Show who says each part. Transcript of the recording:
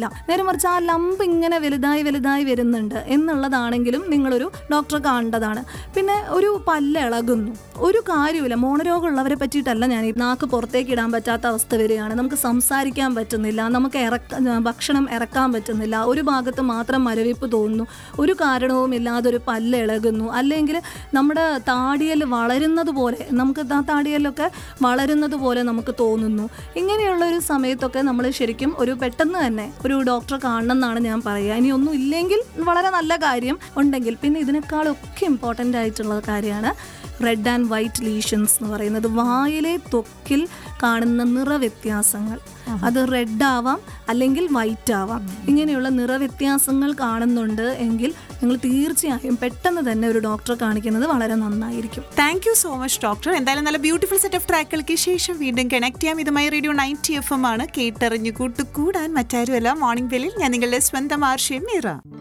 Speaker 1: ഇല്ല നേരെ മറിച്ച് ആ ലംബ് ഇങ്ങനെ വലുതായി വലുതായി വരുന്നുണ്ട് എന്നുള്ളതാണെങ്കിലും നിങ്ങളൊരു ഡോക്ടറെ കാണേണ്ടതാണ് പിന്നെ ഒരു പല്ല് ഇളകുന്നു ഒരു കാര്യമില്ല മോണരോഗമുള്ളവരെ പറ്റിയിട്ടല്ല ഞാൻ ഈ നാക്ക് പുറത്തേക്ക് ഇടാൻ പറ്റാത്ത അവസ്ഥ വരികയാണ് നമുക്ക് സംസാരിക്കാൻ പറ്റുന്നില്ല നമുക്ക് ഇറക്ക ഭക്ഷണം ഇറക്കാൻ പറ്റുന്നില്ല ഒരു ഭാഗത്ത് മാത്രം മരവിപ്പ് തോന്നുന്നു ഒരു കാരണവും ഇല്ലാതെ ഒരു പല്ല് ഇളകുന്നു അല്ലെങ്കിൽ നമ്മുടെ താടിയൽ വളരുന്നത് പോലെ നമുക്ക് ആ താടിയലൊക്കെ വളരുന്നത് പോലെ നമുക്ക് തോന്നുന്നു ഇങ്ങനെയുള്ള ഒരു സമയത്തൊക്കെ നമ്മൾ ശരിക്കും ഒരു പെട്ടെന്ന് തന്നെ ഒരു ഡോക്ടറെ കാണണം എന്നാണ് ഞാൻ പറയുക ഇനി ഒന്നും ഇല്ലെങ്കിൽ വളരെ നല്ല കാര്യം ഉണ്ടെങ്കിൽ പിന്നെ ഇതിനേക്കാളൊക്കെ ഇമ്പോർട്ടൻ്റ് ആയിട്ടുള്ള കാര്യമാണ് റെഡ് ആൻഡ് വൈറ്റ് ലീഷൻസ് എന്ന് പറയുന്നത് വായിലെ ത്വക്കിൽ കാണുന്ന നിറവ്യത്യാസങ്ങൾ അത് റെഡ് ആവാം അല്ലെങ്കിൽ വൈറ്റ് ആവാം ഇങ്ങനെയുള്ള നിറവ്യത്യാസങ്ങൾ കാണുന്നുണ്ട് എങ്കിൽ നിങ്ങൾ തീർച്ചയായും പെട്ടെന്ന് തന്നെ ഒരു ഡോക്ടറെ കാണിക്കുന്നത് വളരെ നന്നായിരിക്കും
Speaker 2: thank you so much doctor എന്തായാലും നല്ല ബ്യൂട്ടിഫുൾ സെറ്റ് ഓഫ് ട്രാക്കുകൾക്ക് ശേഷം വീണ്ടും കണക്ട് ചെയ്യാം ഇതുമായി റേഡിയോ നയൻറ്റി എഫ് എം ആണ് കേട്ടറിഞ്ഞു കൂട്ടുകൂടാൻ മറ്റാരുമല്ല മോർണിംഗ് വെല്ലിൽ ഞാൻ നിങ്ങളുടെ സ്വന്തം ആർഷയും മീറ